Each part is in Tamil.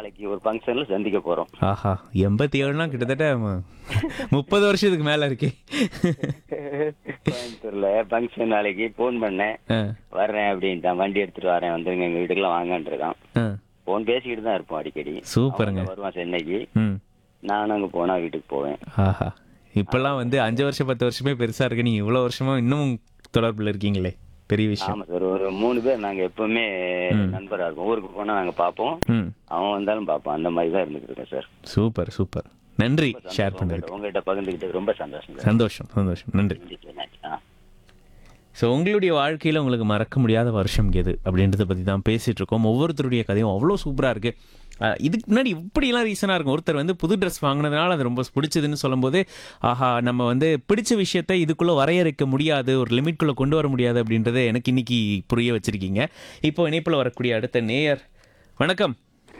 நாளைக்கு ஒரு ஃபங்க்ஷன்ல சந்திக்க போறோம் ஆஹா எண்பத்தி ஏழுனா கிட்டத்தட்ட ம- முப்பது வருஷத்துக்கு மேல இருக்கே கோயம்புத்தூர்ல ஃபங்க்ஷன் நாளைக்கு ஃபோன் பண்ணேன் ஆ, வர்றேன் அப்படின்ட்டான் வண்டி எடுத்துட்டு வரேன் வந்துருங்க எங்க வீட்டுக்குலாம் வாங்கன்னு இருக்கான் ஆ. ஃபோன் பேசிக்கிட்டு தான் இருப்போம் அடிக்கடி சூப்பருங்க. அவன் வருவான் சென்னைக்கு ம் நானும் அங்க போனா வீட்டுக்கு போவேன் ஆஹா இப்பெல்லாம் வந்து அஞ்சு வருஷம் பத்து வருஷமே பெருசா இருக்கு நீங்க இவ்வளவு வருஷமா இன்னும் தொடர்புல இருக்கீங்களே பெரிய விஷயம் ஆமா சார் ஒரு மூணு பேர் நாங்க எப்பவுமே நண்பரா இருப்போம் ஊருக்கு போனா நாங்க பார்ப்போம் ம் அவன் வந்தாலும் பார்ப்போம் அந்த மாதிரி தான் இருந்துட்டு இருக்கேன் சார் சூப்பர் சூப்பர் நன்றி ஷேர் பண்ணதுக்கு உங்ககிட்ட உங்ககிட்ட பகிர்ந்துக்கிட்டு ரொம்ப சந்தோஷம் சார் சந்தோஷம் சந்தோஷம் நன்றி ஆ ஸோ உங்களுடைய வாழ்க்கையில் உங்களுக்கு மறக்க முடியாத வருஷம் எது அப்படின்றத பற்றி தான் பேசிகிட்டு இருக்கோம் ஒவ்வொருத்தருடைய கதையும் அவ்வளோ சூப்பராக இருக்குது இதுக்கு முன்னாடி இப்படிலாம் ரீசனாக இருக்கும் ஒருத்தர் வந்து புது ட்ரெஸ் வாங்கினதுனால அது ரொம்ப பிடிச்சதுன்னு சொல்லும்போது ஆஹா நம்ம வந்து பிடிச்ச விஷயத்தை இதுக்குள்ளே வரையறுக்க முடியாது ஒரு லிமிட்குள்ளே கொண்டு வர முடியாது அப்படின்றத எனக்கு இன்னைக்கு புரிய வச்சிருக்கீங்க இப்போ இணைப்பில் வரக்கூடிய அடுத்த நேயர் வணக்கம்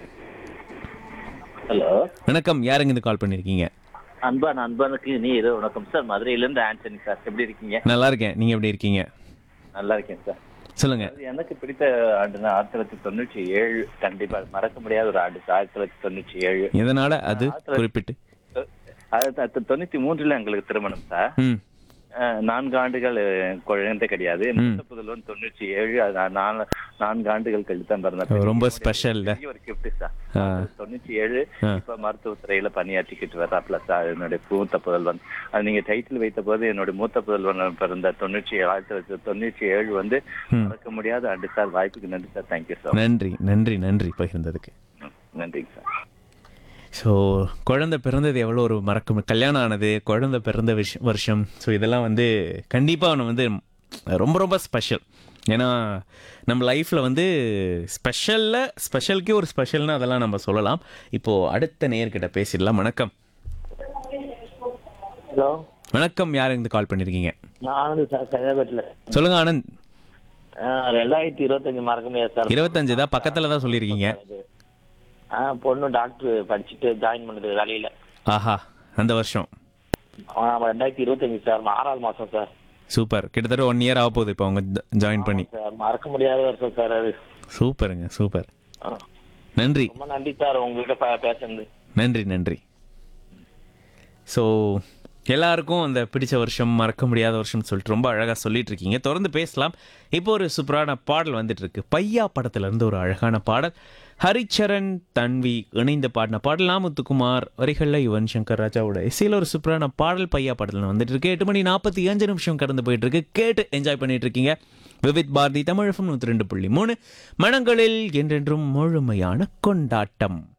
ஹலோ வணக்கம் யாருங்க இருந்து கால் பண்ணியிருக்கீங்க அன்பான அன்பானுக்கு நீ ஏதோ வணக்கம் சார் மதுரையிலேருந்து ஆண்டனி சார் எப்படி இருக்கீங்க நல்லா இருக்கேன் நீங்கள் எப்படி இருக்கீங்க நல்லா இருக்கேன் சார் சொல்லுங்கள் அது எனக்கு பிடித்த ஆண்டுனா ஆயிரத்தி தொள்ளாயிரத்தி தொண்ணூற்றி ஏழு கண்டிப்பா மறக்க முடியாத ஒரு ஆண்டு ஆயிரத்தி தொள்ளாயிரத்தி தொண்ணூற்றி ஏழு எதனால் அது குறிப்பிட்டு ஆயிரத்தி தொள்ளாயிரத்தி தொண்ணூத்தி மூன்றுல எங்களுக்கு திருமணம் சார் ம் அஹ், நான்கு ஆண்டுகள் அஹ், குழந்தை கிடையாது மூத்த புதல்வன் தொண்ணூற்றி ஏழு அது நான் நாலு- நான்கு ஆண்டுகள் கழித்து தான் பிறந்தேன் ரொம்ப ஸ்பெஷல்ல பெரிய ஒரு கிஃப்ட் சார் தொண்ணூற்றி ஏழு இப்ப மருத்துவத்துறையில பணியாற்றிக்கிட்டு வர்றாப்ல சார் என்னுடைய மூத்த புதல்வன் அது நீங்க டைட்டில் வைத்த போது என்னுடைய மூத்த புதல்வன் பிறந்த தொண்ணூற்றி ஆயிரத்தி தொள்ளாயிரத்தி தொண்ணூற்றி ஏழு வந்து மறக்க முடியாத ஆண்டு சார் வாய்ப்புக்கு நன்றி சார் தேங்க்யூ சார் நன்றி நன்றி நன்றி பகிர்ந்ததுக்கு நன்றிங்க சார் ஸோ குழந்தை பிறந்தது எவ்வளோ ஒரு மறக்க மு- கல்யாணம் ஆனது குழந்தை பிறந்த விஷயம் வருஷம் ஸோ இதெல்லாம் வந்து கண்டிப்பாக அவனை வந்து ரொம்ப ரொம்ப ஸ்பெஷல் ஏன்னா நம்ம லைஃப்பில் வந்து ஸ்பெஷலில் ஸ்பெஷலுக்கே ஒரு ஸ்பெஷல்னு அதெல்லாம் நம்ம சொல்லலாம் இப்போது அடுத்த நேயர்கிட்ட பேசிடலாம் வணக்கம் ஹலோ வணக்கம் யார் இருந்து கால் பண்ணியிருக்கீங்க நான் ஆனந்த் சார் சைதாபேட்டில் சொல்லுங்கள் ஆனந்த் ரெண்டாயிரத்தி இருபத்தஞ்சு மறக்க முடியாது சார் இருபத்தஞ்சு தான் பக்கத்தில் தான் சொல்லியிருக்கீங்க ஆ பொண்ணு டாக்டர் படிச்சுட்டு ஜாயின் பண்ணுது வேலையில ஆஹா அந்த வருஷம் ஆ, ரெண்டாயிரத்தி இருபத்தஞ்சு சார் ஆறாவது மாசம் சார் சூப்பர் கிட்டத்தட்ட ஒன் இயர் ஆக போகுது இப்போ அவங்க ஜாயின் பண்ணி சார் மறக்க முடியாத வருஷம் சார் அது சூப்பருங்க சூப்பர் ஆ. நன்றி ரொம்ப நன்றி சார் உங்ககிட்ட பே- பேசுனது நன்றி நன்றி ஸோ எல்லாருக்கும் அந்த பிடிச்ச வருஷம் மறக்க முடியாத வருஷம்னு சொல்லிட்டு ரொம்ப அழகாக சொல்லிட்டு இருக்கீங்க தொடர்ந்து பேசலாம் இப்போ ஒரு சூப்பரான பாடல் வந்துட்டு இருக்கு பையா படத்துல இருந்து ஒரு அழகான பாடல் ஹரிச்சரன் தன்வி இணைந்து பாடின பாடல் நாமுத்துக்குமார் வரிகளில் யுவன் சங்கர் ராஜாவோட இசையில் ஒரு சூப்பரான பாடல் பையா படத்தில் வந்துட்டு இருக்கு எட்டு மணி நாற்பத்தி அஞ்சு நிமிஷம் கடந்து போயிட்டு இருக்கு கேட்டு என்ஜாய் பண்ணிட்டு இருக்கீங்க விவித் பாரதி தமிழகம் நூற்றி ரெண்டு புள்ளி மூணு மனங்களில் என்றென்றும் முழுமையான கொண்டாட்டம்